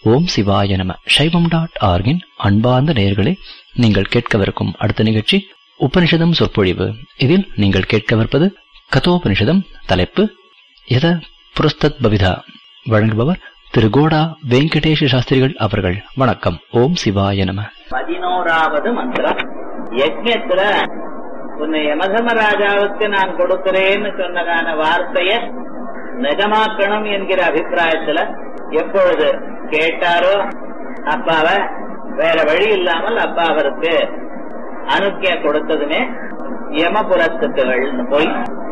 ஓம் சிவாய நம சைவம் டாட் ஆர்கின் அன்பார்ந்த நேயர்களே நீங்கள் கேட்கவிருக்கும் அடுத்த நிகழ்ச்சி உபனிஷதம் சொற்பொழிவு இதில் நீங்கள் கேட்கவிருப்பது கதோபனிஷதம் தலைப்பு எத புரஸ்தத் பவிதா வழங்குபவர் திரு கோடா வெங்கடேஷ சாஸ்திரிகள் அவர்கள் வணக்கம் ஓம் சிவாய நம பதினோராவது மந்திரம் யஜ்யத்துல உன்னை யமதர்மராஜாவுக்கு நான் கொடுக்கிறேன்னு சொன்னதான வார்த்தைய நிஜமாக்கணும் என்கிற அபிப்பிராயத்துல எப்பொழுது கேட்டாரோ அப்பாவ வேற வழி இல்லாமல் அப்பா அவருக்கு அனுக்கிய கொடுத்ததுமே யமபுரத்துக்குகள்னு போய்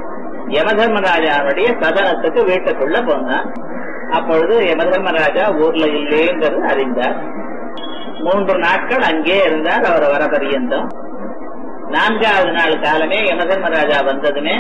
யமதர்மராஜாவுடைய சதனத்துக்கு வீட்டுக்குள்ள போனான் அப்பொழுது யமதர்மராஜா ஊர்ல இல்லேங்கிறது அறிந்தார் மூன்று நாட்கள் அங்கே இருந்தார் அவர் வர பரியந்தம் நான்காவது நாள் காலமே யமதர்மராஜா வந்ததுமே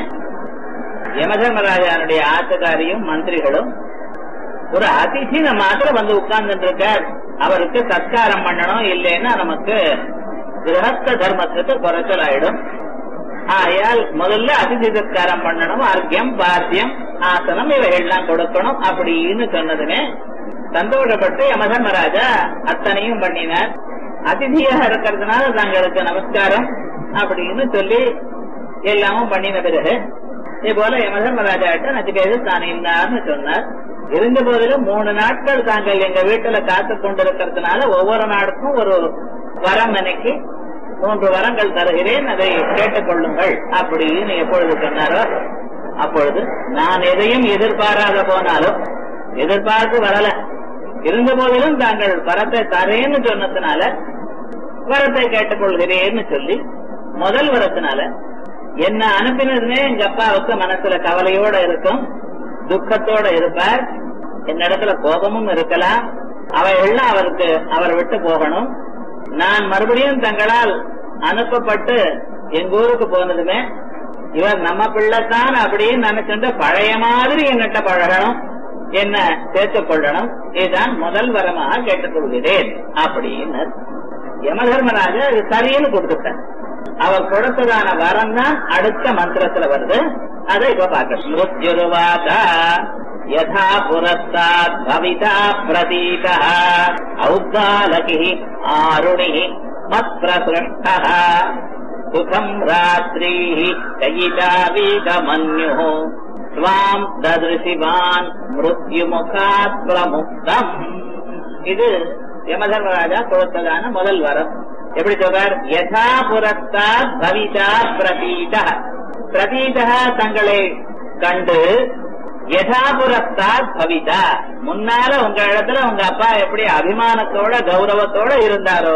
யமதர்மராஜானுடைய ஆத்துக்காரியும் மந்திரிகளும் ஒரு அதிசி மாத்திரம் வந்து உட்கார்ந்துட்டு இருக்கார் அவருக்கு சத்காரம் பண்ணணும் இல்லைன்னா நமக்கு கிரகஸ்த தர்மத்துக்கு குறைச்சல் ஆயிடும் ஆகையால் முதல்ல அதிதி சத்காரம் பண்ணணும் அர்க்கியம் பாத்தியம் ஆசனம் இவைகள்லாம் கொடுக்கணும் அப்படின்னு சொன்னதுமே சந்தோஷப்பட்டு யமதர்மராஜா அத்தனையும் பண்ணினார் அதிதியாக இருக்கிறதுனால தங்களுக்கு நமஸ்காரம் அப்படின்னு சொல்லி எல்லாமும் பண்ணின பிறகு இதே போல யமதர்மராஜா கிட்ட நச்சிகேது தான் இன்னார்னு சொன்னார் இருந்த போதிலும் மூணு நாட்கள் தாங்கள் எங்க வீட்டுல காத்து கொண்டிருக்கிறதுனால ஒவ்வொரு நாளுக்கும் ஒரு வரம் எனக்கு மூன்று வரங்கள் தருகிறேன் அதை கேட்டுக்கொள்ளுங்கள் அப்படின்னு எப்பொழுது சொன்னாரோ அப்பொழுது நான் எதையும் எதிர்பாராத போனாலும் எதிர்பார்த்து வரல இருந்த போதிலும் தாங்கள் வரத்தை தரேன்னு சொன்னதுனால வரத்தை கேட்டுக்கொள்கிறேன்னு சொல்லி முதல் வரத்தினால என்ன அனுப்பினதுமே எங்க அப்பாவுக்கு மனசுல கவலையோட இருக்கும் துக்கத்தோட இருப்பார் என்னிடத்துல கோபமும் இருக்கலாம் அவையெல்லாம் அவருக்கு அவர் விட்டு போகணும் நான் மறுபடியும் தங்களால் அனுப்பப்பட்டு எங்க ஊருக்கு போனதுமே இவர் நம்ம பிள்ளைத்தான் அப்படின்னு நினைச்சுட்டு பழைய மாதிரி என்னட்ட பழகணும் என்ன சேர்த்துக் கொள்ளணும் இதுதான் முதல் வரமாக கேட்டுக்கொள்கிறேன் அப்படின்னு யமதர்மராஜா இது சரின்னு கொடுத்துட்டார் அவர் கொடுத்ததான வரம் தான் அடுத்த மந்திரத்துல வருது அதை இப்ப பார்க்க மிருத்யுருவாதா யதா புரஸ்தாத் பவிதா பிரதீத ஔத்தாலகி ஆருணி மத் பிரசிருஷ்ட சுகம் ராத்திரி கயிதா வீதமன்யு ஸ்வாம் ததிருஷிவான் மிருத்யுமுகாத் பிரமுக்தம் இது யமதர்மராஜா கொடுத்ததான முதல் வரம் எப்படி சொல்றார் யதா புரஸ்தாத் பவிதா பிரதீத பிரதீத தங்களை கண்டு யதாபுரத்தாத் பவிதா முன்னால உங்க இடத்துல உங்க அப்பா எப்படி அபிமானத்தோட கௌரவத்தோட இருந்தாரோ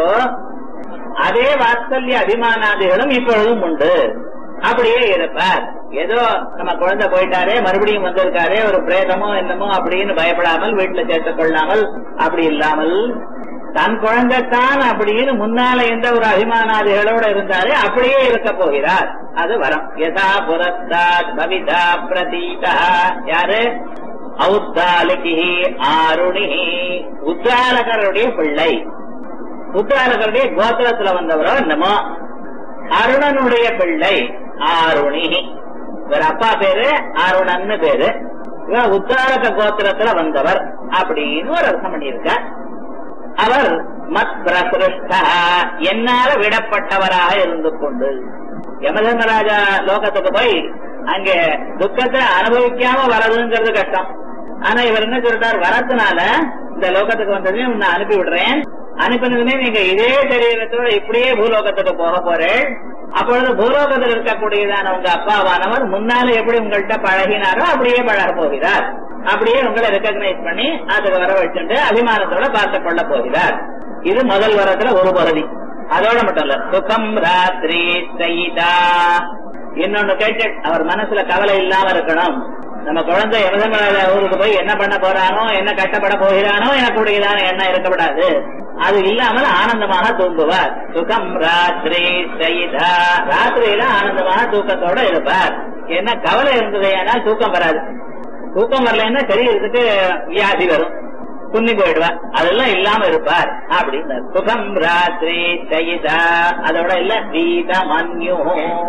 அதே வாத்சல்ய அபிமானாதிகளும் இப்பொழுதும் உண்டு அப்படியே இருப்பார் ஏதோ நம்ம குழந்தை போயிட்டாரே மறுபடியும் வந்திருக்காரே ஒரு பிரேதமோ என்னமோ அப்படின்னு பயப்படாமல் வீட்டுல சேர்த்துக் கொள்ளாமல் அப்படி இல்லாமல் தன் குழந்தைத்தான் அப்படின்னு முன்னால எந்த ஒரு அபிமானாதிகளோட இருந்தாரே அப்படியே இருக்க போகிறார் அது வரம் யதா புரஸ்தாத் பவிதா பிரதீதா யாரு ஔத்தாலிகி ஆருணி உத்தாலகருடைய பிள்ளை உத்தாலகருடைய கோத்திரத்துல வந்தவரோ என்னமோ அருணனுடைய பிள்ளை ஆருணி இவர் அப்பா பேரு அருணன்னு பேரு இவர் உத்தாரக கோத்திரத்துல வந்தவர் அப்படின்னு ஒரு அர்த்தம் பண்ணியிருக்கார் அவர் மத் பிரசிருஷ்டா என்னால விடப்பட்டவராக இருந்து கொண்டு யமதர்மராஜா லோகத்துக்கு போய் அங்கே துக்கத்தை அனுபவிக்காம வரதுங்கிறது கஷ்டம் ஆனா இவர் என்ன சொல்றார் வரதுனால இந்த லோகத்துக்கு வந்ததையும் உன்னை அனுப்பி விடுறேன் அனுப்பினதுமே நீங்க இதே சரீரத்தோட இப்படியே பூலோகத்துக்கு போக போறேன் அப்பொழுது பூலோகத்தில் இருக்கக்கூடியதான உங்க அப்பாவானவர் முன்னால எப்படி உங்கள்கிட்ட பழகினாரோ அப்படியே பழக போகிறார் அப்படியே உங்களை ரெக்கக்னைஸ் பண்ணி அதுக்கு வர வச்சுட்டு அபிமானத்தோட பார்த்து கொள்ள போகிறார் இது முதல் வரத்துல ஒரு பகுதி அதோட மட்டும் இல்ல சுகம் ராத்திரி சயிதா இன்னொன்னு கேட்டு அவர் மனசுல கவலை இல்லாம இருக்கணும் நம்ம குழந்தை எமதமராஜா ஊருக்கு போய் என்ன பண்ண போறானோ என்ன கஷ்டப்பட போகிறானோ எனக்கூடியதான எண்ணம் இருக்கப்படாது அது இல்லாமல் ஆனந்தமாக தூங்குவார் சுகம் ராத்திரி சயிதா ராத்திரியில ஆனந்தமாக தூக்கத்தோட இருப்பார் என்ன கவலை இருந்தது ஏன்னா தூக்கம் வராது தூக்கம் வரலன்னா சரீரத்துக்கு வியாதி வரும் துண்ணி போயிடுவா அதெல்லாம் இல்லாம இருப்பார் அப்படின்னு சுகம் ராத்திரி சயிதா அதோட இல்ல வீத மன்யு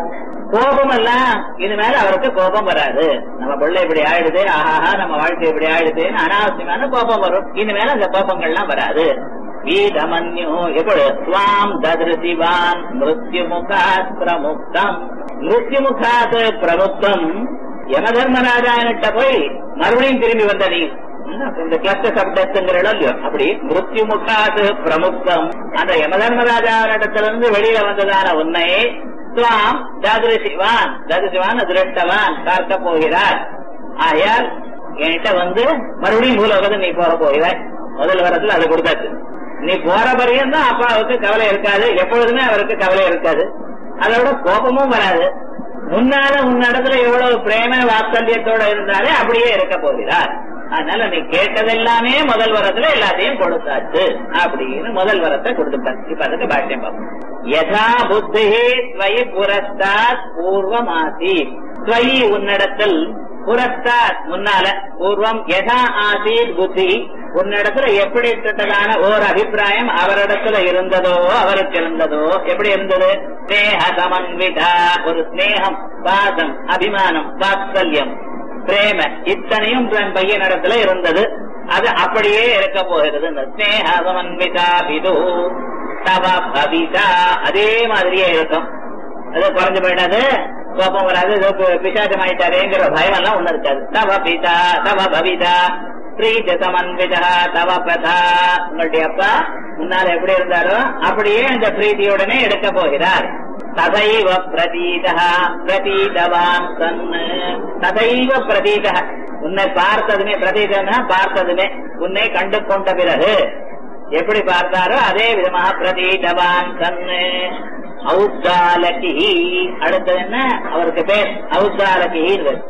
கோபம் எல்லாம் இனிமேல அவருக்கு கோபம் வராது நம்ம பிள்ளை இப்படி ஆயிடுது ஆஹாஹா நம்ம வாழ்க்கை இப்படி ஆயிடுதுன்னு அனாவசியமான கோபம் வரும் இனிமேல அந்த கோபங்கள்லாம் வராது வீதமன்யு எப்படி ஸ்வாம் ததிருசிவான் மிருத்யு முகாத் பிரமுக்தம் மிருத்யு முகாத் பிரமுக்தம் யமதர்மராஜானிட்ட போய் மறுபடியும் திரும்பி வந்த நீ இந்த கிளஸ்டர் சப்டஸ்ங்கிற இடம் இல்லையோ அப்படி மிருத்யு முகாத் பிரமுக்தம் அந்த யமதர்மராஜானிடத்திலிருந்து வெளியில வந்ததான உன்னை துவாம் தாதிருசிவான் தாதிருசிவான் திருஷ்டவான் பார்க்க போகிறார் ஆகையால் என்கிட்ட வந்து மறுபடியும் பூலோகத்தை நீ போக போகிறாய் முதல் வரத்துல அது கொடுத்தாச்சு நீ போற வரையும் தான் அப்பாவுக்கு கவலை இருக்காது எப்பொழுதுமே அவருக்கு கவலை இருக்காது அதோட கோபமும் வராது முன்னால உன்னிடத்துல எவ்வளவு பிரேம வாத்சல்யத்தோட இருந்தாலே அப்படியே இருக்க போகிறார் அதனால நீ கேட்டதெல்லாமே முதல் வரத்துல எல்லாத்தையும் கொடுத்தாச்சு அப்படின்னு முதல் வரத்தை கொடுத்துட்டார் இப்ப அதுக்கு பாஷ்யம் பார்ப்போம் யதா புத்தி ஸ்வயி புரஸ்தாத் பூர்வமாசி ஸ்வயி உன்னிடத்தில் புரஸ்தாத் முன்னால பூர்வம் யதா ஆசீத் புத்தி உன்னிடத்துல எப்படிப்பட்டதான ஓர் அபிப்பிராயம் அவரிடத்துல இருந்ததோ அவருக்கு இருந்ததோ எப்படி இருந்தது ஸ்னேக சமன்விதா ஒரு ஸ்னேகம் பாசம் அபிமானம் வாத்சல்யம் பிரேம இத்தனையும் தன் பையனிடத்துல இருந்தது அது அப்படியே இருக்க போகிறது இந்த ஸ்னேக சமன்விதா பிது தவ பவிதா அதே மாதிரியே இருக்கும் அது குறைஞ்சு போயிடாது கோபம் வராது ஏதோ பிசாசம் ஆயிட்டாரேங்கிற பயம் எல்லாம் ஒண்ணு இருக்காது தவ பிதா தவ பவிதா பிரீத சமன்விதா தவ பிரதா உங்களுடைய அப்பா முன்னால எப்படி இருந்தாரோ அப்படியே அந்த பிரீதியுடனே எடுக்க போகிறார் ததைவ பிரதீதா பிரதீதவான் சன்னு ததைவ பிரதீத உன்னை பார்த்ததுமே பிரதீதனா பார்த்ததுமே உன்னை கண்டு கொண்ட பிறகு எப்படி பார்த்தாரோ அதே விதமாக பிரதீதவான் சன்னு ஔத்தாலகி அடுத்தது என்ன அவருக்கு பேர் ஔத்தாலகி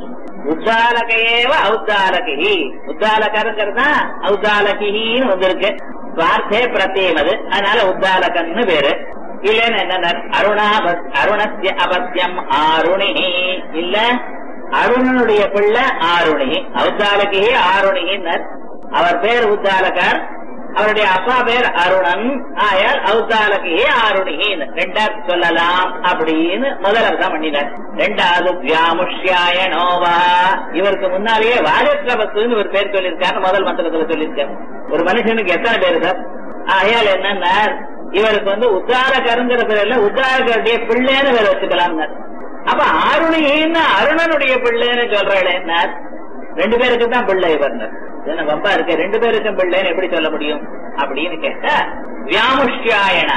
உத்தாலகையேவ ஔத்தாலகி உத்தாலகருங்கிறது தான் ஔத்தாலகின்னு வந்திருக்கு வார்த்தை பிரத்தியம் அது அதனால உத்தாலகன்னு பேரு இல்லன்னு என்ன அருணா அருணஸ்ய அபத்தியம் ஆருணி இல்ல அருணனுடைய பிள்ளை ஆருணி ஔத்தாலகி ஆருணின்னர் அவர் பேர் உத்தாலகர் அவருடைய அப்பா பேர் அருணன் ஆயால் ஔத்தாலகி ஆருணின்னு ரெண்டா சொல்லலாம் அப்படின்னு முதல் அர்த்தம் பண்ணினார் ரெண்டாவது வியாமுஷ்யாயனோவா இவருக்கு முன்னாலேயே வாஜத்ரபத்துன்னு ஒரு பேர் சொல்லியிருக்காரு முதல் மந்திரத்துல சொல்லியிருக்காரு ஒரு மனுஷனுக்கு எத்தனை பேர் சார் ஆயால் என்னன்னா இவருக்கு வந்து உத்தாரகருங்கிற பேர்ல உத்தாரகருடைய பிள்ளைன்னு பேர் வச்சுக்கலாம் அப்ப ஆருணின்னு அருணனுடைய பிள்ளைன்னு சொல்றாள் என்ன ரெண்டு பேருக்கு தான் பிள்ளை இவர் என்ன வம்பா இருக்க ரெண்டு பேருக்கும் பிள்ளைன்னு எப்படி சொல்ல முடியும் அப்படின்னு கேட்டா வியாமுஷ்யாயனா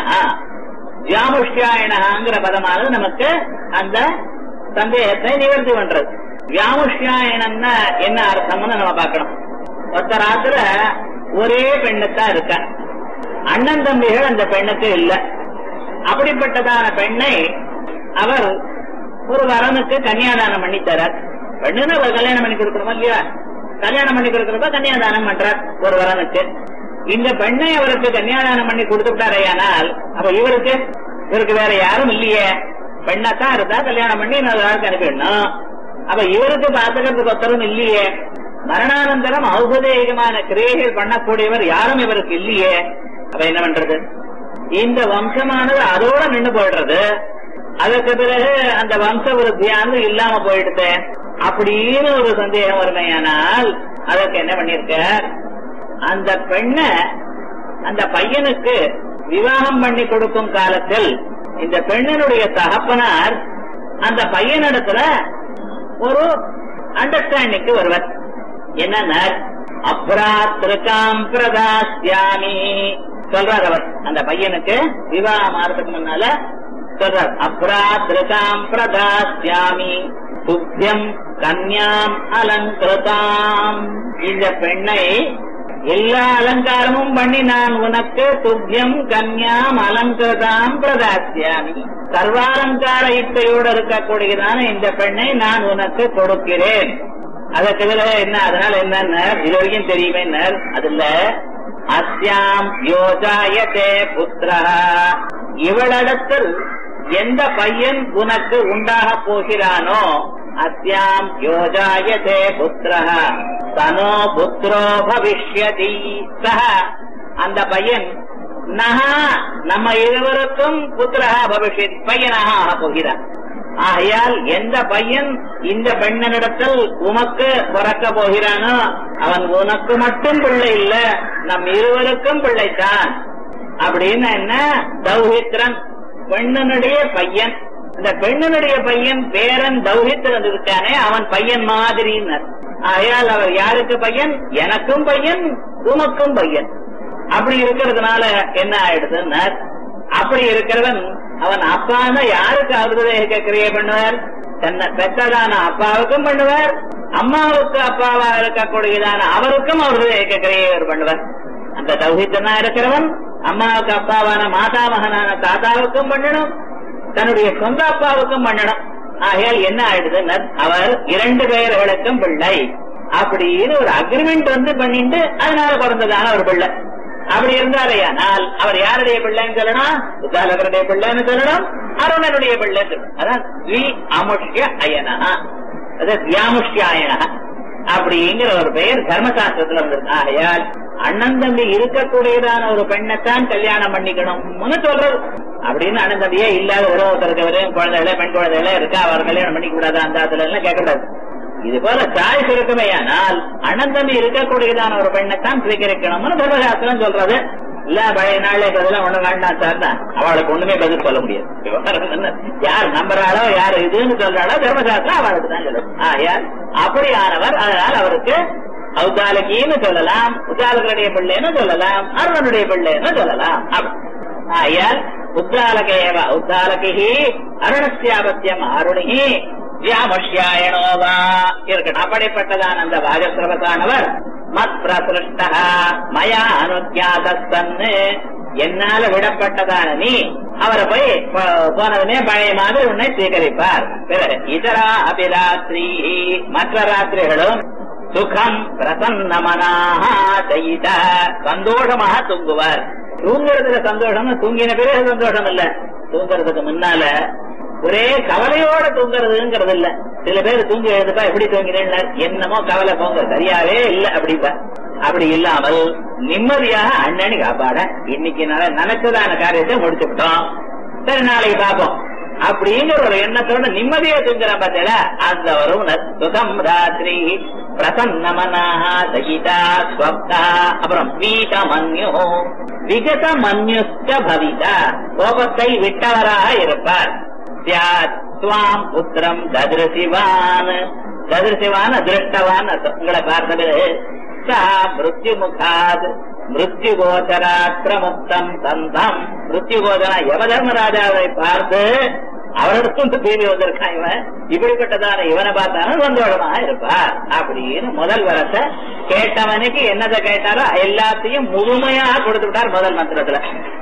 வியாமுஷ்யாயனங்கிற பதமானது நமக்கு அந்த சந்தேகத்தை நிவர்த்தி பண்றது வியாமுஷ்யாயனம்னா என்ன அர்த்தம்னு நம்ம பார்க்கணும் ஒருத்தராத்துல ஒரே பெண்ணுத்தான் இருக்க அண்ணன் தம்பிகள் அந்த பெண்ணுக்கு இல்ல அப்படிப்பட்டதான பெண்ணை அவர் ஒரு வரனுக்கு கன்னியாதானம் பண்ணி தரார் பெண்ணுன்னு அவர் கல்யாணம் பண்ணி கொடுக்கணுமா இல்லையா கல்யாணம் பண்ணி கொடுக்கறப்ப கன்னியாதானம் பண்றார் ஒரு வரனுக்கு இந்த பெண்ணை அவருக்கு கன்னியாதானம் பண்ணி கொடுத்துட்டாரையானால் அப்ப இவருக்கு இவருக்கு வேற யாரும் இல்லையே பெண்ணத்தான் இருந்தா கல்யாணம் பண்ணி இன்னொரு ஆளுக்கு அனுப்பிடணும் அப்ப இவருக்கு பாத்துக்கிறதுக்கு ஒத்தரும் இல்லையே மரணானந்தரம் ஔபதேகமான கிரியைகள் பண்ணக்கூடியவர் யாரும் இவருக்கு இல்லையே அப்ப என்ன பண்றது இந்த வம்சமானது அதோட நின்று போயிடுறது அதற்கு பிறகு அந்த வம்ச விருத்தியானது இல்லாம போயிடுது அப்படின்னு ஒரு சந்தேகம் வருமையானால் அதற்கு என்ன பண்ணிருக்க அந்த பெண்ணை அந்த பையனுக்கு விவாகம் பண்ணி கொடுக்கும் காலத்தில் இந்த பெண்ணினுடைய தகப்பனார் அந்த பையனிடத்துல ஒரு அண்டர்ஸ்டாண்டிங்க்கு வருவர் என்னன்னா அப்ராத்திருக்காம் பிரதாஸ்யாமி சொல்றார் அவர் அந்த பையனுக்கு விவாகம் ஆறதுக்கு முன்னால சொல்றார் அப்ராத்திருக்காம் பிரதாஸ்யாமி துப்பியம் கன்யாம் அலங்கிருதாம் இந்த பெண்ணை எல்லா அலங்காரமும் பண்ணி நான் உனக்கு துப்பியம் கன்யாம் அலங்கிருதாம் பிரதாசியாமி சர்வாலங்கார இட்டையோடு இருக்கக்கூடியதான இந்த பெண்ணை நான் உனக்கு கொடுக்கிறேன் அதற்கு இதுல என்ன அதனால என்ன இது வரைக்கும் தெரியுமே அதுல அஸ்யாம் யோஜாயதே புத்திரா இவளிடத்தில் எந்த பையன் உனக்கு உண்டாக போகிறானோ அஸ்யாம் யோஜாயதே புத்திரா தனோ புத்திரோ பவிஷ்யதி சக அந்த பையன் நகா நம்ம இருவருக்கும் புத்திரா பவிஷ்யத் பையனாக ஆக போகிறான் ஆகையால் எந்த பையன் இந்த பெண்ணனிடத்தில் உமக்கு பிறக்க போகிறானோ அவன் உனக்கு மட்டும் பிள்ளை இல்ல நம் இருவருக்கும் பிள்ளைத்தான் அப்படின்னு என்ன தௌஹித்ரன் பெண்ணனுடைய பையன் இந்த பெண்ணனுடைய பையன் பேரன் தௌஹித்ரன் இருக்கானே அவன் பையன் மாதிரினர் ஆகையால் அவர் யாருக்கு பையன் எனக்கும் பையன் உமக்கும் பையன் அப்படி இருக்கிறதுனால என்ன ஆயிடுதுன்னார் அப்படி இருக்கிறவன் அவன் அப்பான்னு யாருக்கு அவருடைய கிரியை பண்ணுவார் தன்னை பெற்றதான அப்பாவுக்கும் பண்ணுவார் அம்மாவுக்கு அப்பாவா இருக்கக்கூடியதான அவருக்கும் அவருடைய கிரியை பண்ணுவார் அந்த தௌஹித்தனா இருக்கிறவன் அம்மாவுக்கு அப்பாவான மாதாமகனான தாத்தாவுக்கும் பண்ணணும் தன்னுடைய சொந்த அப்பாவுக்கும் பண்ணணும் ஆகையால் என்ன ஆயிடுதுன்னு அவர் இரண்டு பெயர்களுக்கும் பிள்ளை அப்படின்னு ஒரு அக்ரிமெண்ட் வந்து பண்ணிட்டு அதனால பிறந்ததான ஒரு பிள்ளை அப்படி இருந்தாரையானால் அவர் யாருடைய பிள்ளைன்னு சொல்லணும் உத்தாலகருடைய பிள்ளைன்னு சொல்லணும் அருணனுடைய பிள்ளைன்னு சொல்லணும் அதான் வி அமுஷ்ய அயனா அது வியாமுஷ்யாயனா அப்படிங்கிற ஒரு பெயர் தர்மசாஸ்திரத்துல வந்திருக்கு ஆகையால் அண்ணன் தம்பி இருக்கக்கூடியதான ஒரு பெண்ணைத்தான் கல்யாணம் பண்ணிக்கணும்னு சொல்றது அப்படின்னு அண்ணன் தம்பியே இல்லாத ஒருத்தருக்கு வரையும் குழந்தைகள பெண் குழந்தைகள இருக்கா அவர் கல்யாணம் பண்ணிக்க கூடாது அந்த அதுல எல்லாம் கேட்கக்கூடாது இது போல சாய்ஸ் இருக்குமேயானால் அண்ணன் தம்பி இருக்கக்கூடியதான ஒரு பெண்ணைத்தான் சுவீகரிக்கணும்னு தர்மசாஸ்திரம் சொல்றது இல்ல பழைய நாளே பதிலாம் ஒண்ணு வேண்டாம் சார் அவளுக்கு ஒண்ணுமே பதில் சொல்ல முடியாது விவகாரம் என்ன? யார் நம்புறாளோ யார் இதுன்னு சொல்றாளோ தர்மசாஸ்திரம் அவளுக்கு தான் சொல்லும் ஆயால் அப்படியானவர் அதனால் அவருக்கு ஔதாலகின்னு சொல்லலாம் உத்தாலகருடைய பிள்ளைன்னு சொல்லலாம் அருணனுடைய பிள்ளைன்னு சொல்லலாம் அப்படி. ஆயால் உத்தாலகேவ உத்தாலகி அருணஸ்யாபத்தியம் அருணிகி வியாமஷ்யாயணோவா இருக்கட்டும் அப்படிப்பட்டதான அந்த வாஜசிரவசானவர் மத் பிரசிருஷ்டா மயா அனுஜாதன்னு என்னால விடப்பட்டதான நீ அவரை போய் போ- போனதுமே பழைய மாதிரி உன்னை ஸ்வீகரிப்பார் பிறகு இதரா அபிராத்திரி மற்ற ராத்திரிகளும் சுகம் பிரசன்னமனாக செய்த சந்தோஷமாக தூங்குவார் தூங்குறதுல சந்தோஷம் தூங்கின பிறகு சந்தோஷம் இல்ல தூங்குறதுக்கு முன்னால ஒரே கவலையோட தூங்குறதுங்கிறது இல்ல சில பேர் தூங்கி எழுதுப்பா எப்படி தூங்கினேன் என்னமோ கவலை போங்க சரியாவே இல்ல அப்படிப்பா அப்படி இல்லாமல் நிம்மதியாக அண்ணனி காப்பாட இன்னைக்கு நட- நினைச்சதான காரியத்தை முடிச்சு விட்டோம் சரி நாளைக்கு பார்ப்போம் அப்படிங்கிற ஒரு எண்ணத்தோட நிம்மதியா தூங்குற பார்த்தல அந்த வரும் சுகம் ராத்திரி பிரசன்னமனாக சகிதா ஸ்வப்தா அப்புறம் வீத மன்யு விகத மன்யுஷ்ட பவிதா கோபத்தை விட்டவராக இருப்பார் சியாத் துவாம் புத்திரம் ததிருசிவான் ததிருசிவான் திருஷ்டவான் அர்த்தம். உங்களை பார்த்தது சா மிருத்யு முகாத் மிருத்யு கோச்சராத் பிரமுக்தம் தந்தம் மிருத்யு கோச்சரா யமதர்மராஜாவை பார்த்து அவரிடத்தும் தீவி வந்திருக்கான் இவன் இப்படிப்பட்டதான இவனை பார்த்தாலும் சந்தோஷமா இருப்பார் அப்படின்னு முதல் வரத்தை கேட்டவனுக்கு என்னதை கேட்டாரோ எல்லாத்தையும் முழுமையாக கொடுத்து விட்டார் முதல் மந்திரத்துல